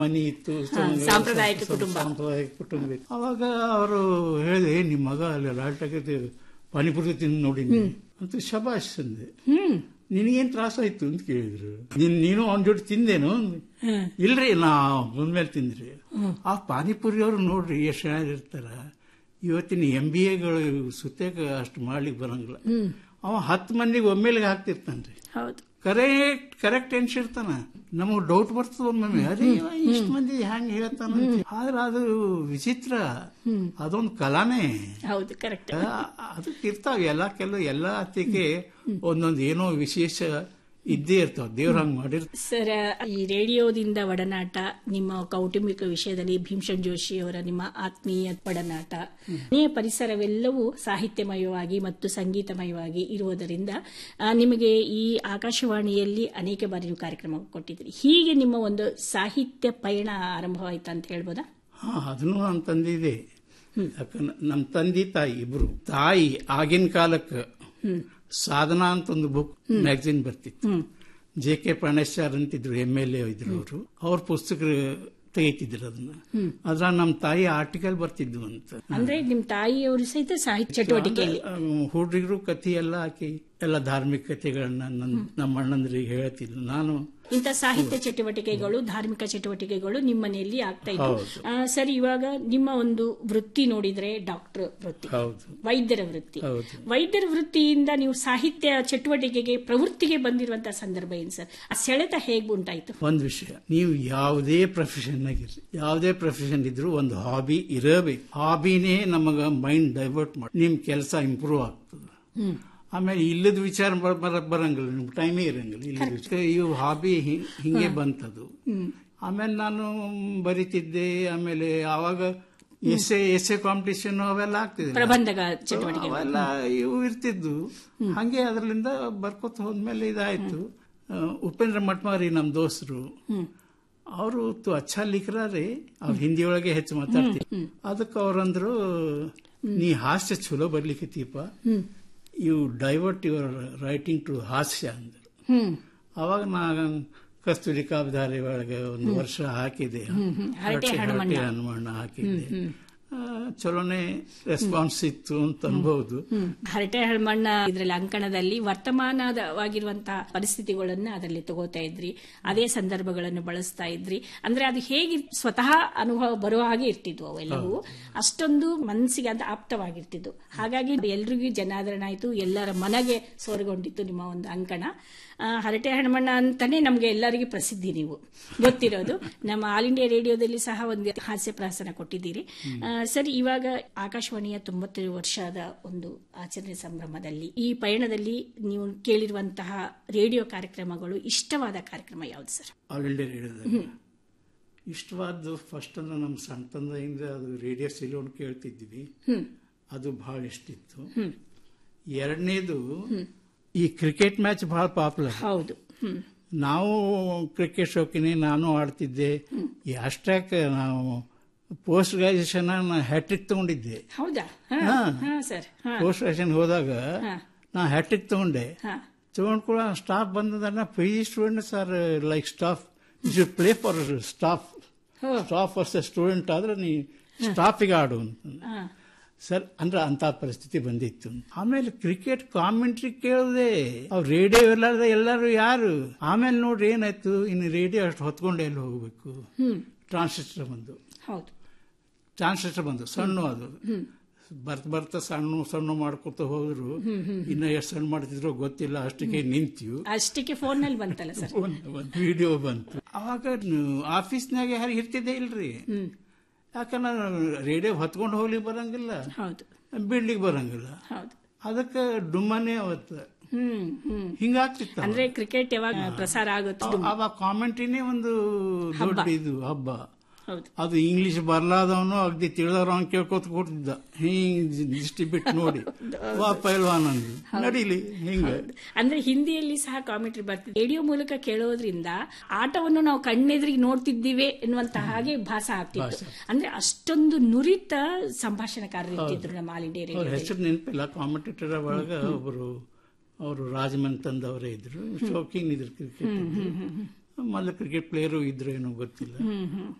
ಮನಿ ಇತ್ತು ಸಾಂಪ್ರದಾಯಿಕ ಕುಟುಂಬ. ಸಾಂಪ್ರದಾಯಿಕ ಕುಟುಂಬ ಇತ್ತು ಅವಾಗ ಅವರು ಹೇಳಿದೆ "ಏ, ನಿಮ್ಮ ಮಗ ಅಲ್ಲಿ ಲಾಲ್ಟಾಗಿ ಪಾನಿಪುರಿ ತಿಂದು ನೋಡಿನಿ ಅಂತ ಶಬಾಷ್ ಅಂದೆ ಹ್ಮ್ ನಿನಗೇನ್ ತ್ರಾಸ ಆಯ್ತು ಅಂತ ಕೇಳಿದ್ರು ನೀನ್ ನೀನು ಅವನ ಜೊತೆ ತಿಂದೇನು ಅಂದೆ. ಇಲ್ರಿ ನಾ ಬಂದ್ಮೇಲೆ ತಿಂದ್ರಿ ಆ ಪಾನಿಪುರಿ ಅವ್ರು ನೋಡ್ರಿ ಎಷ್ಟು ಚೆನ್ನಾಗಿರ್ತಾರ ಇವತ್ತಿನ ಎಂ ಬಿ ಎಗಳು ಸುತ್ತೇಕ ಅಷ್ಟು ಮಾಡ್ಲಿಕ್ಕೆ ಬರಂಗಿಲ್ಲ ಅವ ಹತ್ತು ಮಂದಿಗೆ ಒಮ್ಮೆಲೆಗೆ ಹಾಕ್ತಿರ್ತಾನ್ರಿ ಹೌದು ಕರೆಕ್ಟ್ ಕರೆಕ್ಟ್ ಎನ್ಸಿರ್ತಾನ ನಮಗ್ ಡೌಟ್ ಬರ್ತದ ಒಮ್ಮೊಮ್ಮೆ ಅರೆ ಇವ ಇಷ್ಟು ಮಂದಿ ಹ್ಯಾಂಗ ಹೇಳ್ತಾನ ಆದ್ರೆ ಅದು ವಿಚಿತ್ರ ಅದೊಂದು ಕಲಾನೇ ಹೌದು ಕರೆಕ್ಟ್ ಆ- ಅದಕ್ಕೆ ಇರ್ತಾವ ಎಲ್ಲ ಕೆಲವು ಎಲ್ಲ ಅತ್ತಿಗೆ ಒಂದೊಂದು ಏನೋ ವಿಶೇಷ ಇದ್ದೇ ಇರ್ತಾವ ದೇವ್ರ ಹಂಗ್ ಮಾಡಿರ್ತಾವ ಸರ್ ಈ ರೇಡಿಯೋದಿಂದ ಒಡನಾಟ ನಿಮ್ಮ ಕೌಟುಂಬಿಕ ವಿಷಯದಲ್ಲಿ ಭೀಮಸನ್ ಜೋಶಿ ಅವರ ನಿಮ್ಮ ಆತ್ಮೀಯ ಒಡನಾಟ ಮನೆಯ ಪರಿಸರವೆಲ್ಲವೂ ಸಾಹಿತ್ಯಮಯವಾಗಿ ಮತ್ತು ಸಂಗೀತಮಯವಾಗಿ ಇರುವುದರಿಂದ ಆ, ನಿಮಗೆ ಈ ಆಕಾಶವಾಣಿಯಲ್ಲಿ ಅನೇಕ ಬಾರಿ ನೀವು ಕಾರ್ಯಕ್ರಮ ಕೊಟ್ಟಿದ್ದೀರಿ ಹೀಗೆ ನಿಮ್ಮ ಒಂದು ಸಾಹಿತ್ಯ ಪಯಣ ಆರಂಭವಾಯ್ತಾ ಅಂತ ಹೇಳ್ಬೋದಾ ಹಾ ಅದನ್ನು ನನ್ನ ತಂದೆ ಇದೆ ಯಾಕಂದ್ರೆ ನಮ್ಮ ತಂದೆ ತಾಯಿ ಇಬ್ರು ತಾಯಿ ಆಗಿನ ಕಾಲಕ್ಕೆ ಸಾಧನಾ ಅಂತ ಒಂದು ಬುಕ್ ಮ್ಯಾಗಝಿನ್ ಬರ್ತಿತ್ತು ಜೆ ಕೆ ಪ್ರಾಣೇಶ್ವರ್ ಅಂತಿದ್ರು ಎಂ ಎಲ್ ಎ ಇದ್ರು ಅವರು ಅವ್ರ ಪುಸ್ತಕ ತೆಗಿತಿದ್ರು ಅದನ್ನ ಅದ್ರ ನಮ್ಮ ತಾಯಿ ಆರ್ಟಿಕಲ್ ಬರ್ತಿದ್ವು ಅಂತ ಅಂದ್ರೆ ನಿಮ್ ತಾಯಿಯವರು ಸಹಿತ ಸಾಹಿತ್ಯ ಚಟುವಟಿಕೆಯಲ್ಲಿ ಹುಡುಗರು ಕಥೆ ಎಲ್ಲ ಹಾಕಿ ಎಲ್ಲ ಧಾರ್ಮಿಕ ಕಥೆಗಳನ್ನ ನನ್- ನಮ್ಮ ಅಣ್ಣಂದ್ರಿಗೆ ಹೇಳ್ತಿದ್ರು ನಾನು ಇಂಥ ಸಾಹಿತ್ಯ ಚಟುವಟಿಕೆಗಳು ಧಾರ್ಮಿಕ ಚಟುವಟಿಕೆಗಳು ನಿಮ್ಮ ಮನೆಯಲ್ಲಿ ಆಗ್ತಾ ಇತ್ತು ಹೌದು. ಆ, ಸರ್ ಇವಾಗ ನಿಮ್ಮ ಒಂದು ವೃತ್ತಿ ನೋಡಿದ್ರೆ ಡಾಕ್ಟರ್ ವೃತ್ತಿ ಹೌದು ವೈದ್ಯರ ವೃತ್ತಿ ಹೌದು. ವೈದ್ಯರ ವೃತ್ತಿಯಿಂದ ನೀವು ಸಾಹಿತ್ಯ ಚಟುವಟಿಕೆಗೆ ಪ್ರವೃತ್ತಿಗೆ ಬಂದಿರುವಂತಹ ಸಂದರ್ಭ ಏನು ಸರ್ ಆ ಸೆಳೆತ ಹೇಗೆ ಉಂಟಾಯ್ತು ಒಂದು ವಿಷಯ ನೀವು ಯಾವುದೇ ಪ್ರೊಫೆಷನ್ ಆಗಿರ್ರಿ ಯಾವುದೇ ಪ್ರೊಫೆಷನ್ ಇದ್ರೂ ಒಂದು ಹಾಬಿ ಇರಬೇಕು ಹಾಬಿನೇ ನಮಗ ಮೈಂಡ್ ಡೈವರ್ಟ್ ಮಾಡಿ ನಿಮ್ ಕೆಲಸ ಇಂಪ್ರೂವ್ ಆಗ್ತದೆ ಆಮೇಲೆ ಇಲ್ಲದ ವಿಚಾರ ಬ- ಬರಕ್ ಬರಂಗಿಲ್ಲ ನಿಮ್ ಟೈಮೇ ಇರಂಗಿಲ್ಲ ಇಲ್ಲದ ವಿಚಾರ ಇವು ಹಾಬಿ ಹಿಂಗೆ ಬಂತದು ಆಮೇಲೆ ನಾನು ಬರಿತಿದ್ದೆ ಆಮೇಲೆ ಆವಾಗ ಎಸ್ಎ ಎಸ್ಎ ಕಾಂಪಿಟಿಷನ್ ಅವೆಲ್ಲ ಆಗ್ತಿದೆ ಪ್ರಬಂಧಕ ಚಟುವಟಿಕೆ ಅವೆಲ್ಲ ಇವು ಇರ್ತಿದ್ದು ಹಂಗೆ ಅದರಿಂದ ಬರ್ಕೋತ ಹೋದ್ಮೇಲೆ ಇದಾಯ್ತು ಆ, ಉಪೇಂದ್ರ ಮಟ್ಮಾರಿ ನಮ್ ದೋಸ್ತರು ಅವರು ಅಚ್ಚಾ ಲಿಖರಾರೆ ಅವ್ರು ಹಿಂದಿ ಒಳಗೆ ಹೆಚ್ಚು ಮಾತಾಡ್ತೀವಿ ಅದಕ್ಕೆ ಅವ್ರಂದ್ರು ನೀ ಹಾಸ್ಯ ಚಲೋ ಬರ್ಲಿಕ್ಕೀಪ you divert your writing to ಹಾಸ್ಯ ಅಂದ್ರು ಹ್ಮ್ ಅವಾಗ ನಾ ಕಸ್ತೂರಿ ಕಾಬ್ದಾರಿ ಒಳಗೆ ಒಂದು ವರ್ಷ ಹಾಕಿದೆ ಹರಟೆ ಹರಟೆ ಹನುಮಣ್ಣ. ಹನುಮಣ್ಣ ಹಾಕಿದ್ದೆ ಆ, ಚಲೋನೆ ರೆಸ್ಪಾನ್ಸ್ ಇತ್ತು ಅಂತ ಅನ್ಬಹುದು ಹರಟೆ ಹಳ್ಮಣ್ಣ ಇದರಲ್ಲಿ ಅಂಕಣದಲ್ಲಿ ವರ್ತಮಾನವಾಗಿರುವಂತಹ ಪರಿಸ್ಥಿತಿಗಳನ್ನ ಅದರಲ್ಲಿ ತಗೋತಾ ಇದ್ರಿ ಅದೇ ಸಂದರ್ಭಗಳನ್ನು ಬಳಸ್ತಾ ಇದ್ರಿ ಅಂದ್ರೆ ಅದು ಹೇಗೆ ಸ್ವತಃ ಅನುಭವ ಬರುವ ಹಾಗೆ ಇರ್ತಿದ್ವು ಅವೆಲ್ಲವೂ ಅಷ್ಟೊಂದು ಮನಸ್ಸಿಗೆ ಅದು ಆಪ್ತವಾಗಿರ್ತಿದ್ವು ಹಾಗಾಗಿ ಎಲ್ರಿಗೂ ಜನಾದರಣ ಆಯಿತು ಎಲ್ಲರ ಮನಗೆ ಸೋರ್ಗೊಂಡಿತ್ತು ನಿಮ್ಮ ಒಂದು ಅಂಕಣ ಆ, ಹರಟೆ ಹನುಮಣ್ಣ ಅಂತಾನೆ ನಮಗೆ ಎಲ್ಲರಿಗೂ ಪ್ರಸಿದ್ಧಿ ನೀವು ಗೊತ್ತಿರೋದು ನಮ್ಮ ಆಲ್ ಇಂಡಿಯಾ ರೇಡಿಯೋದಲ್ಲಿ ಸಹ ಒಂದು ಹಾಸ್ಯ ಪ್ರಹಸನ ಕೊಟ್ಟಿದ್ದೀರಿ ಆ, ಸರ್ ಇವಾಗ ಆಕಾಶವಾಣಿಯ ತೊಂಬತ್ತು ವರ್ಷದ ಒಂದು ಆಚರಣೆ ಸಂಭ್ರಮದಲ್ಲಿ ಈ ಪಯಣದಲ್ಲಿ ನೀವು ಕೇಳಿರುವಂತಹ ರೇಡಿಯೋ ಕಾರ್ಯಕ್ರಮಗಳು ಇಷ್ಟವಾದ ಕಾರ್ಯಕ್ರಮ ಯಾವುದು ಸರ್ ಆಲ್ ಇಂಡಿಯಾ ರೇಡಿಯೋದಾಗ ಇಷ್ಟವಾದ್ದು ಫಸ್ಟ್ ಅಂದ್ರೆ ನಮ್ಮ ಸಣ್ಣ ತಂದೆಯಿಂದ ಅದು ರೇಡಿಯೋ ಸಿಲೋನ್ ಕೇಳ್ತಿದ್ವಿ ಅದು ಬಹಳ ಇಷ್ಟಿತ್ತು ಎರಡನೇದು ಈ ಕ್ರಿಕೆಟ್ ಮ್ಯಾಚ್ ಬಹಳ ಪಾಪ್ಯುಲರ್ ಹೌದು ಹ್ಮ್ ನಾವು ಕ್ರಿಕೆಟ್ ಶೋಕಿನಿ ನಾನು ಆಡ್ತಿದ್ದೆ ಈ ಅಷ್ಟಾಕ್ ನಾವು ಪೋಸ್ಟ್ ಗ್ರಾಜುಯೇಷನ್ ಹ್ಯಾಟ್ರಿಕ್ ತಗೊಂಡಿದ್ದೆ ಹೌದಾ ಹಾ ಹಾ. ಹಾ ಸರ್ ಹಾ ಪೋಸ್ಟ್ ಗ್ರಾಜುಯೇಷನ್ ಹೋದಾಗ ಹಾ. ನಾ ಹ್ಯಾಟ್ರಿಕ್ ತಗೊಂಡೆ ಹಾ ತಗೊಂಡ್ ಕೂಡ ಸ್ಟಾಫ್ ಬಂದದನ್ನ P G students are like staff you should play for staff ಹೋ. ಸ್ಟಾಫ್ ವರ್ಸ್ ಸ್ಟೂಡೆಂಟ್ ಆದ್ರೆ ನೀ ಸ್ಟಾಫಿಗೆ ಆಡು ಅಂತ ಹಾ ಸರ್ ಅಂದ್ರೆ ಅಂತ ಪರಿಸ್ಥಿತಿ ಬಂದಿತ್ತು ಆಮೇಲೆ ಕ್ರಿಕೆಟ್ ಕಾಮೆಂಟ್ರಿ ಕೇಳಿದೆ ಅವ್ರು ರೇಡಿಯೋ ಇರ್ಲಾರ್ದೆ ಎಲ್ಲರೂ ಯಾರು ಆಮೇಲೆ ನೋಡ್ರಿ ಏನಾಯ್ತು ಇನ್ನು ರೇಡಿಯೋ ಅಷ್ಟು ಹೊತ್ಕೊಂಡೆ ಎಲ್ಲಿ ಹೋಗ್ಬೇಕು ಹ್ಮ್ ಟ್ರಾನ್ಸಿಸ್ಟರ್ ಬಂದು ಹೌದು ಟ್ರಾನ್ಸಿಸ್ಟರ್ ಬಂದು ಸಣ್ಣ ಅದು ಬರ್ತ ಬರ್ತಾ ಸಣ್ಣ ಸಣ್ಣ ಮಾಡ್ಕೊತ ಹೋದ್ರು ಇನ್ನ ಎಷ್ಟು ಸಣ್ಣ ಮಾಡ್ತಿದ್ರು ಗೊತ್ತಿಲ್ಲ ಅಷ್ಟಕ್ಕೆ ನಿಂತೀವಿ ಅಷ್ಟಕ್ಕೆ ಫೋನ್ ನಲ್ಲಿ ಬಂತಲ್ಲ ಸರ್ ಒಂದು ವಿಡಿಯೋ ಬಂತು ಅವಾಗ ಆಫೀಸ್ನಾಗ ಯಾರು ಇರ್ತಿದ್ದೆ ಇಲ್ರಿ ಯಾಕಂದ್ರೆ ರೇಡಿಯೋ ಹೊತ್ಕೊಂಡು ಹೋಗ್ಲಿಕ್ಕೆ ಬರಂಗಿಲ್ಲ ಹೌದು ಬಿಡ್ಲಿಕ್ಕೆ ಬರಂಗಿಲ್ಲ ಹೌದು ಅದಕ್ಕೆ ಡುಮ್ಮನೆ ಅವತ್ತು ಹ್ಮ್ ಹ್ಮ್ ಹಿಂಗಾಗ್ತಿತ್ತು ಅಂದ್ರೆ ಕ್ರಿಕೆಟ್ ಯಾವಾಗ ಪ್ರಸಾರ ಆಗುತ್ತೆ ಅವಾಗ ಕಾಮೆಂಟ್ರಿನೇ ಒಂದು ದೊಡ್ಡ ಇದು ಹಬ್ಬ ಹೌದು ಅದು ಇಂಗ್ಲಿಷ್ ಬರ್ಲಾದವನು ಅಗ್ದಿ ತಿಳಿದವ್ರು ಕೇಳ್ಕೊತ ಕೊಡ್ತಿದ್ದ ಹಿಂಗ್ ದಿಷ್ಟಿ ಬಿಟ್ಟು ನೋಡಿ ವಾ ಪೈಲ್ವಾನ್ ಅಂದು ನಡೀಲಿ ಹಿಂಗ ಅಂದ್ರೆ ಹಿಂದಿಯಲ್ಲಿ ಸಹ ಕಾಮೆಂಟ್ರಿ ಬರ್ತಿದೆ ರೇಡಿಯೋ ಮೂಲಕ ಕೇಳೋದ್ರಿಂದ ಆಟವನ್ನು ನಾವು ಕಣ್ಣೆದ್ರಿಗೆ ನೋಡ್ತಿದ್ದೀವಿ ಎನ್ನುವಂತ ಹಾಗೆ ಭಾಸ ಆಗ್ತಿತ್ತು ಅಂದ್ರೆ ಅಷ್ಟೊಂದು ನುರಿತ ಸಂಭಾಷಣಕಾರರು ಇರ್ತಿದ್ರು ನಮ್ಮ ಆಲ್ ಇಂಡಿಯಾ ಅವ್ರ ರೇಡಿಯೋ ಹೆಸರು ನೆನಪಿಲ್ಲ ಕಾಮೆಂಟೇಟರ್ ಒಳಗ ಒಬ್ಬರು ಅವರು ರಾಜಮನ್ ತಂದವರೇ ಇದ್ರು ಶೋಕಿಂಗ್ ಇದ್ರು ಕ್ರಿಕೆಟ್ ಮೊದಲು ಕ್ರಿಕೆಟ್ ಪ್ಲೇಯರು ಇದ್ರು ಏನೋ ಗೊತ್ತಿಲ್ಲ ಹ್ಮ್ ಹ್ಮ್